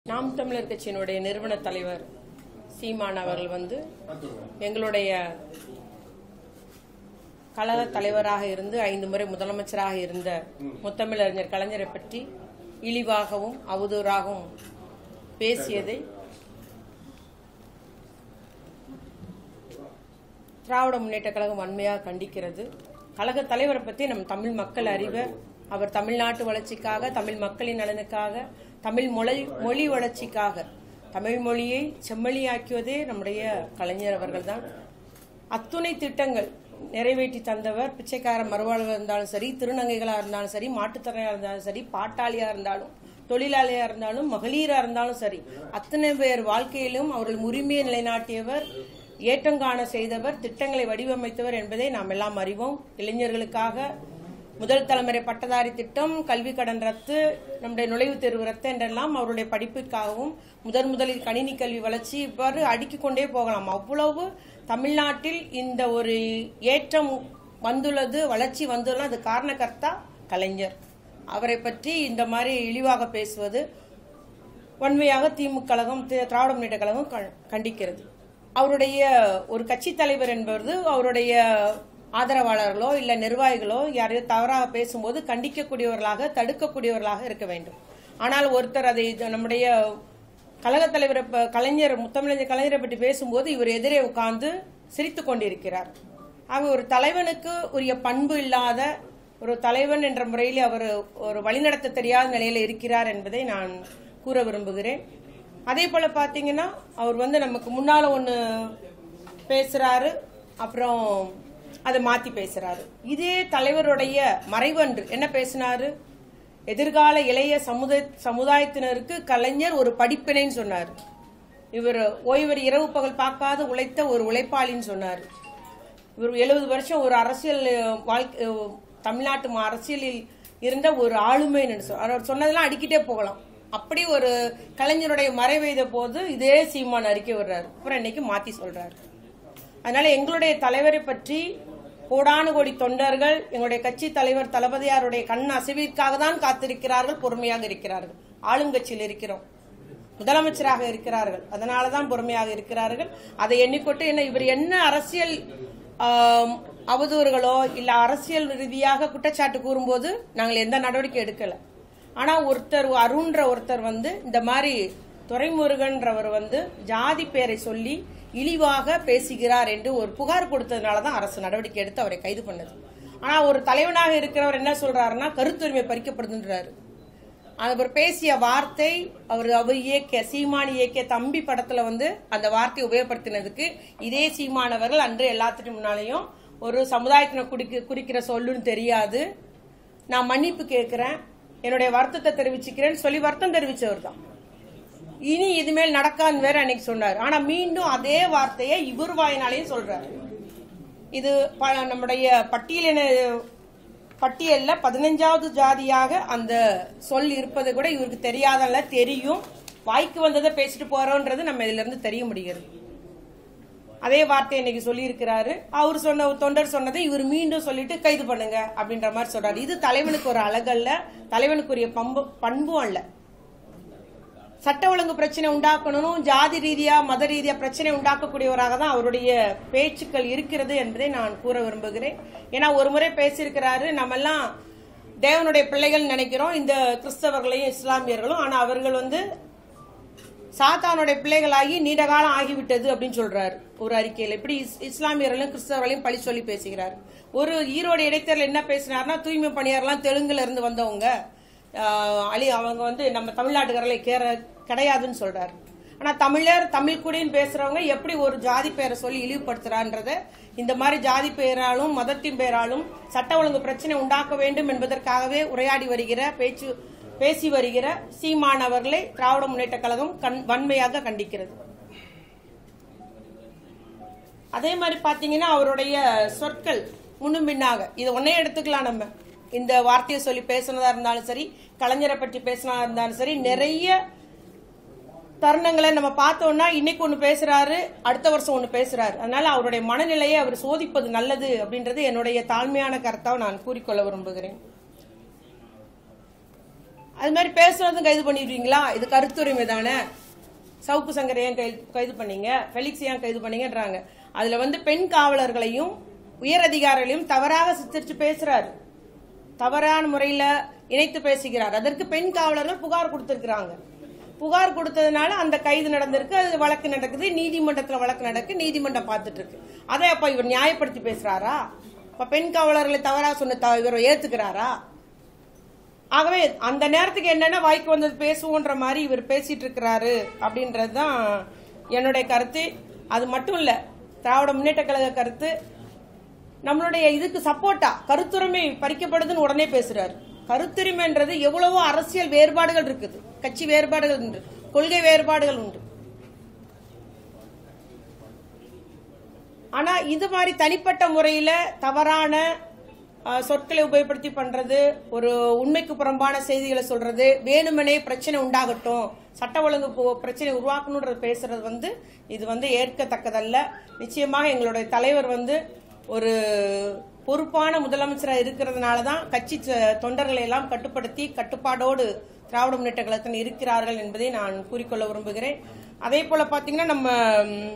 நாம் தமிழர் கட்சியினுடைய நிறுவன தலைவர் சீமான் அவர்கள் வந்து எங்களுடைய கழக தலைவராக இருந்து ஐந்து முறை முதலமைச்சராக இருந்த முத்தமிழறிஞர் கலைஞரை பற்றி இழிவாகவும் அவதூறாகவும் பேசியதை திராவிட முன்னேற்ற கழகம் வன்மையாக கண்டிக்கிறது கழக தலைவரை பற்றி நம் தமிழ் மக்கள் அறிவ அவர் தமிழ்நாட்டு வளர்ச்சிக்காக தமிழ் மக்களின் நலனுக்காக தமிழ் மொழி மொழி வளர்ச்சிக்காக தமிழ் மொழியை செம்மொழியாக்கியதே நம்முடைய கலைஞர் அவர்கள்தான் அத்துணை திட்டங்கள் நிறைவேற்றி தந்தவர் பிச்சைக்கார மறுவாழ்வாக இருந்தாலும் சரி திருநங்கைகளாக இருந்தாலும் சரி மாட்டுத்திறனாக இருந்தாலும் சரி பாட்டாளியாக இருந்தாலும் தொழிலாளியாக இருந்தாலும் மகளிராக இருந்தாலும் சரி அத்தனை பேர் வாழ்க்கையிலும் அவர்கள் உரிமையை நிலைநாட்டியவர் ஏற்றங்காண செய்தவர் திட்டங்களை வடிவமைத்தவர் என்பதை நாம் எல்லாம் அறிவோம் இளைஞர்களுக்காக முதல் தலைமுறை பட்டதாரி திட்டம் கல்வி கடன் ரத்து நம்முடைய நுழைவுத் தேர்வு ரத்து என்றெல்லாம் அவருடைய படிப்புக்காகவும் முதன் முதலில் கணினி கல்வி வளர்ச்சி இவ்வாறு அடுக்கிக் கொண்டே போகலாம் அவ்வளவு தமிழ்நாட்டில் இந்த ஒரு ஏற்றம் வந்துள்ளது வளர்ச்சி வந்துள்ளது அது காரணகர்த்தா கலைஞர் அவரை பற்றி இந்த மாதிரி இழிவாக பேசுவது வன்மையாக திமுக கழகம் தி- திராவிட முன்னேற்ற கழகம் க- கண்டிக்கிறது அவருடைய ஒரு கட்சி தலைவர் என்பது அவருடைய ஆதரவாளர்களோ இல்ல நிர்வாகிகளோ யாரையோ தவறாக பேசும்போது கண்டிக்கக்கூடியவர்களாக தடுக்கக்கூடியவர்களாக இருக்க வேண்டும் ஆனால் ஒருத்தர் அதை இது நம்முடைய கழக தலைவர் இப்ப கலைஞர் முத்தமிழஞ்சர் கலைஞரை பற்றி பேசும்போது இவர் எதிரே உட்கார்ந்து சிரித்துக் கொண்டிருக்கிறார் ஆக ஒரு தலைவனுக்கு உரிய பண்பு இல்லாத ஒரு தலைவன் என்ற முறையில் அவர் ஒரு வழிநடத்த தெரியாத நிலையில இருக்கிறார் என்பதை நான் கூற விரும்புகிறேன் அதே போல பாத்தீங்கன்னா அவர் வந்து நமக்கு முன்னால ஒன்னு பேசுறாரு அப்புறம் அதை மாத்தி பேசுறாரு இதே தலைவருடைய மறைவன்று என்ன பேசினாரு எதிர்கால இளைய சமுதாய சமுதாயத்தினருக்கு கலைஞர் ஒரு படிப்பினைன்னு சொன்னார் இவர் ஓய்வர் இரவு பகல் பார்க்காத உழைத்த ஒரு உழைப்பாளின்னு சொன்னார் இவர் எழுபது வருஷம் ஒரு அரசியல் அஹ், வாழ்க்கை அஹ், தமிழ்நாட்டு ம- அரசியலில் இருந்த ஒரு ஆளுமைன்னு சொல் அவர் சொன்னதெல்லாம் அடிக்கிட்டே போகலாம் அப்படி ஒரு கலைஞருடைய மறைவெய்த போது இதே சீமான் அறிக்கை விடுறாரு அப்புறம் இன்னைக்கு மாத்தி சொல்றாரு அதனால எங்களுடைய தலைவரை பற்றி கோடானு கோடி தொண்டர்கள் எங்களுடைய கட்சி தலைவர் தளபதியாருடைய கண் அசைவிற்காக தான் காத்திருக்கிறார்கள் பொறுமையாக இருக்கிறார்கள் ஆளுங்கட்சியில் இருக்கிறோம் முதலமைச்சராக இருக்கிறார்கள் அதனாலதான் பொறுமையாக இருக்கிறார்கள் அதை எண்ணிக்கொண்டு என்ன இவர் என்ன அரசியல் ஆம், அவதூறுகளோ இல்ல அரசியல் ரீதியாக குற்றச்சாட்டு கூறும்போது நாங்கள் எந்த நடவடிக்கை எடுக்கல ஆனா ஒருத்தர் அருண்ன்ற ஒருத்தர் வந்து இந்த மாதிரி துரைமுருகன்றவர் வந்து ஜாதி பேரை சொல்லி இழிவாக பேசுகிறார் என்று ஒரு புகார் கொடுத்ததுனால தான் அரசு நடவடிக்கை எடுத்து அவரை கைது பண்ணது ஆனா ஒரு தலைவனாக இருக்கிறவர் என்ன சொல்றாருன்னா கருத்துரிமை பறிக்கப்படுதுன்றாரு அவர் பேசிய வார்த்தை அவர் அவர் இயக்கிய சீமான் இயக்கிய தம்பி படத்துல வந்து அந்த வார்த்தையை உபயோகப்படுத்தினதுக்கு இதே சீமானவர்கள் அன்று எல்லாத்துக்கும் முன்னாலேயும் ஒரு சமுதாயத்தின குறிக்க குறிக்கிற சொல்லுன்னு தெரியாது நான் மன்னிப்பு கேட்கிறேன் என்னுடைய வருத்தத்தை தெரிவிச்சுக்கிறேன்னு சொல்லி வருத்தம் தெரிவிச்சவர் தான் இனி இதுமேல் நடக்கான்னு வேற அன்னைக்கு சொன்னார் ஆனா மீண்டும் அதே வார்த்தையை இவர் வாயினாலையும் சொல்றாரு இது ப- நம்முடைய பட்டியலின பட்டியல்ல பதினஞ்சாவது ஜாதியாக அந்த சொல் இருப்பது கூட இவருக்கு தெரியாதல்ல தெரியும் வாய்க்கு வந்ததை பேசிட்டு போறோன்றது நம்ம இதுல இருந்து தெரிய முடிகிறது அதே வார்த்தை இன்னைக்கு சொல்லியிருக்கிறாரு அவர் சொன்ன ஒரு தொண்டர் சொன்னதை இவர் மீண்டும் சொல்லிட்டு கைது பண்ணுங்க அப்படின்ற மாதிரி சொல்றாரு இது தலைவனுக்கு ஒரு அழகல்ல தலைவனுக்குரிய பண்பு பண்பும் அல்ல சட்ட ஒழுங்கு பிரச்சனை உண்டாக்கணும் ஜாதி ரீதியா மத ரீதியா பிரச்சனை உண்டாக்கக்கூடியவராக தான் அவருடைய பேச்சுக்கள் இருக்கிறது என்பதை நான் கூற விரும்புகிறேன் ஏன்னா ஒரு முறை பேசியிருக்கிறாரு நம்மெல்லாம் தேவனுடைய பிள்ளைகள் நினைக்கிறோம் இந்த கிறிஸ்தவர்களையும் இஸ்லாமியர்களும் ஆனா அவர்கள் வந்து சாத்தானுடைய பிள்ளைகளாகி நீண்ட காலம் ஆகிவிட்டது அப்படின்னு சொல்றாரு ஒரு அறிக்கையில் இப்படி இஸ்- இஸ்லாமியர்களையும் கிறிஸ்தவர்களையும் பழி சொல்லி பேசுகிறார் ஒரு ஈரோடு இடைத்தேர்தல் என்ன பேசினார்னா தூய்மை பணியாரெல்லாம் தெலுங்குல இருந்து வந்தவங்க ஆஹ், அழி அவங்க வந்து நம்ம தமிழ்நாட்டுக்காரர்களை கேர கிடையாதுன்னு சொல்றாரு ஆனா தமிழர் தமிழ் குடின்னு பேசுறவங்க எப்படி ஒரு ஜாதி பெயரை சொல்லி இழிவுபடுத்துறான்றத இந்த மாதிரி ஜாதி பெயராலும் மதத்தின் பெயராலும் சட்ட ஒழுங்கு பிரச்சனை உண்டாக்க வேண்டும் என்பதற்காகவே உரையாடி வருகிற பேச்சு பேசி வருகிற சீமான் அவர்களை திராவிட முன்னேற்ற கழகம் கண்- வன்மையாக கண்டிக்கிறது அதே மாதிரி பாத்தீங்கன்னா அவருடைய சொற்கள் முன்னும் பின்னாக இது ஒன்னே எடுத்துக்கலாம் நம்ம இந்த வார்த்தையை சொல்லி பேசுனதா இருந்தாலும் சரி கலைஞரை பற்றி பேசினதா இருந்தாலும் சரி நிறைய தருணங்களை நம்ம பார்த்தோம்னா இன்னைக்கு ஒண்ணு பேசுறாரு அடுத்த வருஷம் ஒண்ணு பேசுறாரு அதனால அவருடைய மனநிலையை அவர் சோதிப்பது நல்லது அப்படின்றது என்னுடைய தாழ்மையான கருத்தாவை நான் கூறிக்கொள்ள விரும்புகிறேன் அது மாதிரி பேசுறதும் கைது பண்ணிடுவீங்களா இது கருத்துரிமை தானே சவுக்கு சங்கரை ஏன் கைது கைது பண்ணீங்க ஃபெலிக்ஸ் ஏன் கைது பண்ணீங்கன்றாங்க அதுல வந்து பெண் காவலர்களையும் உயர் அதிகாரிகளையும் தவறாக சித்தரிச்சு பேசுறாரு தவறான முறையில இணைத்து பேசுகிறார் அதற்கு பெண் காவலர்கள் புகார் கொடுத்திருக்கிறாங்க புகார் கொடுத்ததுனால அந்த கைது நடந்திருக்கு அது வழக்கு நடக்குது நீதிமன்றத்துல வழக்கு நடக்கு நீதிமன்றம் பார்த்துட்டு இருக்கு அதை அப்ப இவர் நியாயப்படுத்தி பேசுறாரா அப்ப பெண் காவலர்களை தவறா சொன்ன த- இவர் ஏத்துக்கிறாரா ஆகவே அந்த நேரத்துக்கு என்னென்ன வாய்க்கு வந்தது பேசுவோன்ற மாதிரி இவர் பேசிட்டு இருக்கிறாரு அப்படின்றது தான் என்னுடைய கருத்து அது மட்டும் இல்ல திராவிட முன்னேற்ற கழக கருத்து நம்மளுடைய இதுக்கு சப்போர்ட்டா கருத்துரிமை பறிக்கப்படுதுன்னு உடனே பேசுறாரு கருத்துரிமைன்றது எவ்வளவோ அரசியல் வேறுபாடுகள் இருக்குது கட்சி வேறுபாடுகள் உண்டு கொள்கை வேறுபாடுகள் உண்டு ஆனா இது மாதிரி தனிப்பட்ட முறையில தவறான அஹ், சொற்களை உபயோகப்படுத்தி பண்றது ஒரு உண்மைக்கு புறம்பான செய்திகளை சொல்றது வேணுமனே பிரச்சனை உண்டாகட்டும் சட்ட ஒழுங்கு பு- பிரச்சனை உருவாக்கணுன்றது பேசுறது வந்து இது வந்து ஏற்கத்தக்கதல்ல நிச்சயமாக எங்களுடைய தலைவர் வந்து ஒரு பொறுப்பான முதலமைச்சரா இருக்கிறதுனால தான் கட்சி ச- தொண்டர்களை எல்லாம் கட்டுப்படுத்தி கட்டுப்பாடோடு திராவிட முன்னேற்ற கழகத்தில் இருக்கிறார்கள் என்பதை நான் கூறிக்கொள்ள விரும்புகிறேன் அதே போல பாத்தீங்கன்னா நம்ம ம்,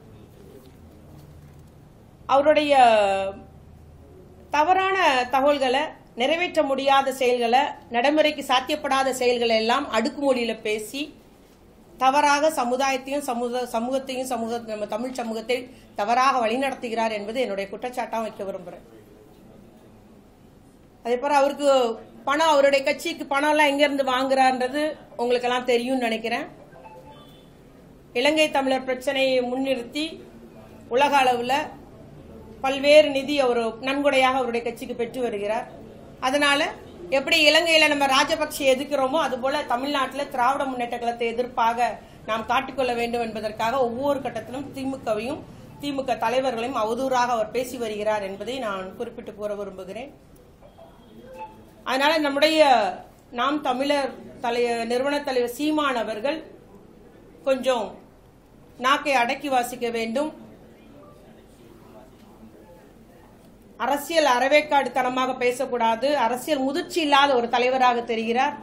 அவருடைய தவறான தகவல்களை நிறைவேற்ற முடியாத செயல்களை நடைமுறைக்கு சாத்தியப்படாத செயல்களை எல்லாம் அடுக்குமொழியில பேசி தவறாக சமுதாயத்தையும் சமூக சமூகத்தையும் சமூக நம்ம தமிழ் சமூகத்தை தவறாக வழிநடத்துகிறார் என்பது என்னுடைய குற்றச்சாட்டாக வைக்க விரும்புறேன் அதே போல அவருக்கு பணம் அவருடைய கட்சிக்கு பணம் எல்லாம் எங்க இருந்து வாங்குறான்றது உங்களுக்கு எல்லாம் தெரியும்னு நினைக்கிறேன் இலங்கை தமிழர் பிரச்சனையை முன்னிறுத்தி உலக அளவுல பல்வேறு நிதி அவர் நன்கொடையாக அவருடைய கட்சிக்கு பெற்று வருகிறார் அதனால எப்படி இலங்கையில நம்ம ராஜபக்சே எதிர்க்கிறோமோ அதுபோல தமிழ்நாட்டில் திராவிட முன்னேற்ற கழகத்தை எதிர்ப்பாக நாம் காட்டிக்கொள்ள வேண்டும் என்பதற்காக ஒவ்வொரு கட்டத்திலும் திமுகவையும் திமுக தலைவர்களையும் அவதூறாக அவர் பேசி வருகிறார் என்பதை நான் குறிப்பிட்டு கூற விரும்புகிறேன் அதனால நம்முடைய நாம் தமிழர் தலை நிறுவன தலைவர் சீமான் அவர்கள் கொஞ்சம் நாக்கை அடக்கி வாசிக்க வேண்டும் அரசியல் அறவேக்காடுத்தனமாக பேசக்கூடாது அரசியல் முதிர்ச்சி இல்லாத ஒரு தலைவராக தெரிகிறார்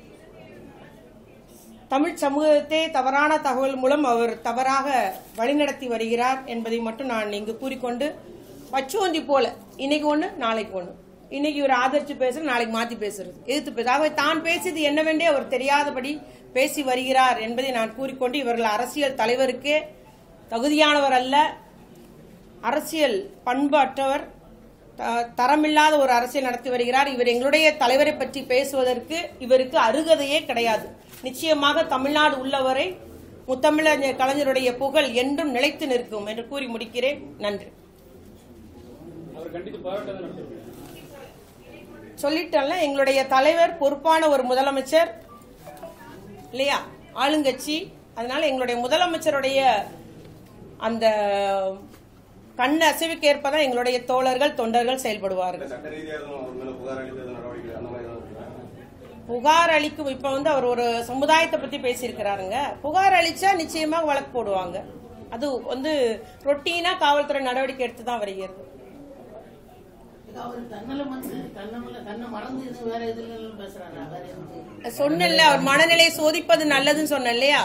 தமிழ் சமூகத்தை தவறான தகவல் மூலம் அவர் தவறாக வழிநடத்தி வருகிறார் என்பதை மட்டும் நான் இங்கு கூறிக்கொண்டு பச்சுவந்தி போல இன்னைக்கு ஒண்ணு நாளைக்கு ஒண்ணு இன்னைக்கு இவர் ஆதரிச்சு பேசுறது நாளைக்கு மாத்தி பேசுறது எதிர்த்து பேச ஆகவே தான் பேசியது என்னவென்றே அவர் தெரியாதபடி பேசி வருகிறார் என்பதை நான் கூறிக்கொண்டு இவர்கள் அரசியல் தலைவருக்கே தகுதியானவர் அல்ல அரசியல் பண்பற்றவர் த- தரமில்லாத ஒரு அரசியல் நடத்தி வருகிறார் இவர் எங்களுடைய தலைவரை பற்றி பேசுவதற்கு இவருக்கு அருகதையே கிடையாது நிச்சயமாக தமிழ்நாடு உள்ளவரை முத்தமிழர் கலைஞருடைய புகழ் என்றும் நிலைத்து நிற்கும் என்று கூறி முடிக்கிறேன் நன்றி அவர் கண்டித்து போராட்டம் நடத்திருக்காரு சொல்லிட்டேன்ல எங்களுடைய தலைவர் பொறுப்பான ஒரு முதலமைச்சர் இல்லையா ஆளுங்கட்சி அதனால எங்களுடைய முதலமைச்சருடைய அந்த கண் அசைவுக்கு ஏற்பதான் எங்களுடைய தோழர்கள் தொண்டர்கள் செயல்படுவார்கள் சட்ட ரீதியாக எதுவும் அவர் மேல புகார் அளித்தது நடவடிக்கை அந்த மாதிரி ஏதாவது இருக்கா? புகார் அளிக்கும் இப்ப வந்து அவர் ஒரு சமுதாயத்தை பத்தி பேசியிருக்கிறாருங்க புகார் அளிச்சா நிச்சயமாக வழக்கு போடுவாங்க அது வந்து ரொட்டீனா காவல்துறை நடவடிக்கை எடுத்து தான் வருகிறது இது அவர் தன்னலம் வந்து தன்னமல்ல தன்னை மறந்து இது வேற எதுல பேசுறாரா வேற எதுவும் சொன்னேன்ல அவர் மனநிலை சோதிப்பது நல்லதுன்னு சொன்னேன் இல்லையா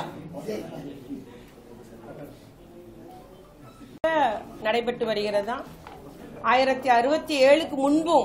நடைபெற்று வருகிறதா ஆயிரத்தி அறுபத்தி ஏழுக்கு முன்பும்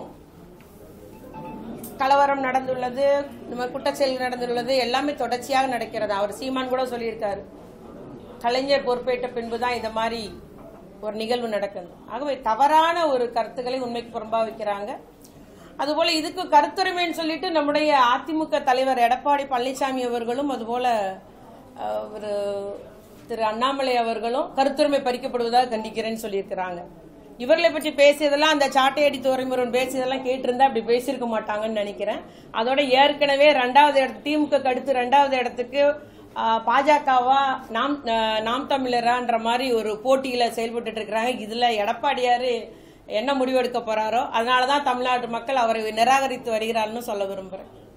கலவரம் நடந்துள்ளது இந்த மாதிரி குற்றச்செயல் நடந்துள்ளது எல்லாமே தொடர்ச்சியாக நடக்கிறது அவர் சீமான் கூட சொல்லியிருக்காரு கலைஞர் பொறுப்பேற்ற பின்புதான் இந்த மாதிரி ஒரு நிகழ்வு நடக்குது ஆகவே தவறான ஒரு கருத்துக்களை உண்மைக்கு புறம்பா வைக்கிறாங்க அதுபோல இதுக்கு கருத்துரிமைன்னு சொல்லிட்டு நம்முடைய அதிமுக தலைவர் எடப்பாடி பழனிசாமி அவர்களும் அதுபோல அஹ், ஒரு திரு அண்ணாமலை அவர்களும் கருத்துரிமை பறிக்கப்படுவதாக கண்டிக்கிறேன்னு சொல்லியிருக்கிறாங்க இவர்களை பற்றி பேசியதெல்லாம் அந்த சாட்டையடி துறைமுருகன் பேசியதெல்லாம் கேட்டிருந்தா அப்படி பேசியிருக்க மாட்டாங்கன்னு நினைக்கிறேன் அதோட ஏற்கனவே ரெண்டாவது இடத்து திமுக அடுத்து ரெண்டாவது இடத்துக்கு ஆஹ், பாஜகவா நாம் ஆஹ், நாம் தமிழரான்ற மாதிரி ஒரு போட்டியில செயல்பட்டு இருக்கிறாங்க இதுல எடப்பாடியாரு என்ன முடிவெடுக்க போறாரோ அதனாலதான் தமிழ்நாட்டு மக்கள் அவரை நிராகரித்து வருகிறார்னு சொல்ல விரும்புறேன்